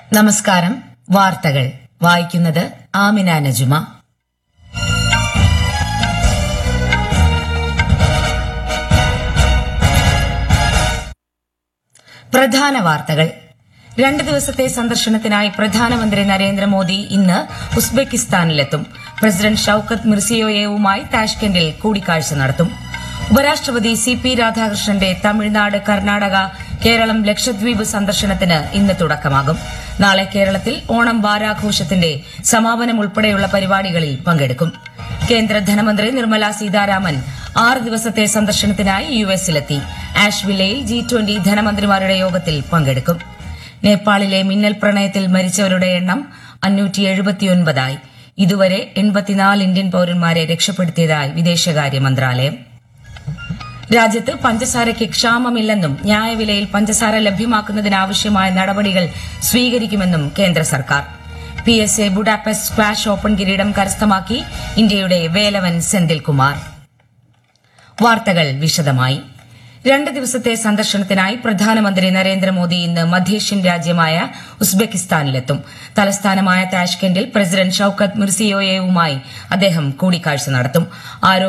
നമസ്കാരം വാർത്തകൾ വായിക്കുന്നത് ആമിന നജുമ പ്രധാന വാർത്തകൾ രണ്ട് ദിവസത്തെ സന്ദർശനത്തിനായി പ്രധാനമന്ത്രി നരേന്ദ്രമോദി ഇന്ന് ഉസ്ബെക്കിസ്ഥാനിലെത്തും പ്രസിഡന്റ് ഷൌക്കത്ത് മിർസിയോയേവുമായി താഷ്കെൻഡിൽ കൂടിക്കാഴ്ച നടത്തും ഉപരാഷ്ട്രപതി സി പി രാധാകൃഷ്ണന്റെ തമിഴ്നാട് കർണാടക കേരളം ലക്ഷദ്വീപ് സന്ദർശനത്തിന് ഇന്ന് തുടക്കമാകും നാളെ കേരളത്തിൽ ഓണം വാരാഘോഷത്തിന്റെ സമാപനം ഉൾപ്പെടെയുള്ള പരിപാടികളിൽ പങ്കെടുക്കും കേന്ദ്ര ധനമന്ത്രി നിർമ്മല സീതാരാമൻ ആറ് ദിവസത്തെ സന്ദർശനത്തിനായി യു എസിലെത്തി ആഷ്വില്ലയിൽ ജി ട്വന്റി ധനമന്ത്രിമാരുടെ യോഗത്തിൽ പങ്കെടുക്കും നേപ്പാളിലെ മിന്നൽ പ്രളയത്തിൽ മരിച്ചവരുടെ എണ്ണം അഞ്ഞൂറ്റി എഴുപത്തിയൊൻപതായി ഇതുവരെ എൺപത്തിനാല് ഇന്ത്യൻ പൌരന്മാരെ രക്ഷപ്പെടുത്തിയതായി വിദേശകാര്യ മന്ത്രാലയം രാജ്യത്ത് പഞ്ചസാരയ്ക്ക് ക്ഷാമമില്ലെന്നും ന്യായവിലയിൽ പഞ്ചസാര ലഭ്യമാക്കുന്നതിനാവശ്യമായ നടപടികൾ സ്വീകരിക്കുമെന്നും കേന്ദ്ര സർക്കാർ P S A Budapest squash open കിരീടം കരസ്ഥമാക്കി ഇന്ത്യയുടെ വേലവൻ സെന്തിൽകുമാർ വാർത്തകൾ വിശദമായി രണ്ട് ദിവസത്തെ സന്ദർശനത്തിനായി പ്രധാനമന്ത്രി നരേന്ദ്രമോദി ഇന്ന് മധ്യേഷ്യൻ രാജ്യമായ ഉസ്ബെക്കിസ്ഥാനിലെത്തും തലസ്ഥാനമായ താഷ്കെൻഡിൽ പ്രസിഡന്റ് ഷൌക്കത്ത് മിർസിയോയേവുമായി അദ്ദേഹം കൂടിക്കാഴ്ച നടത്തും ആരോഗ്യ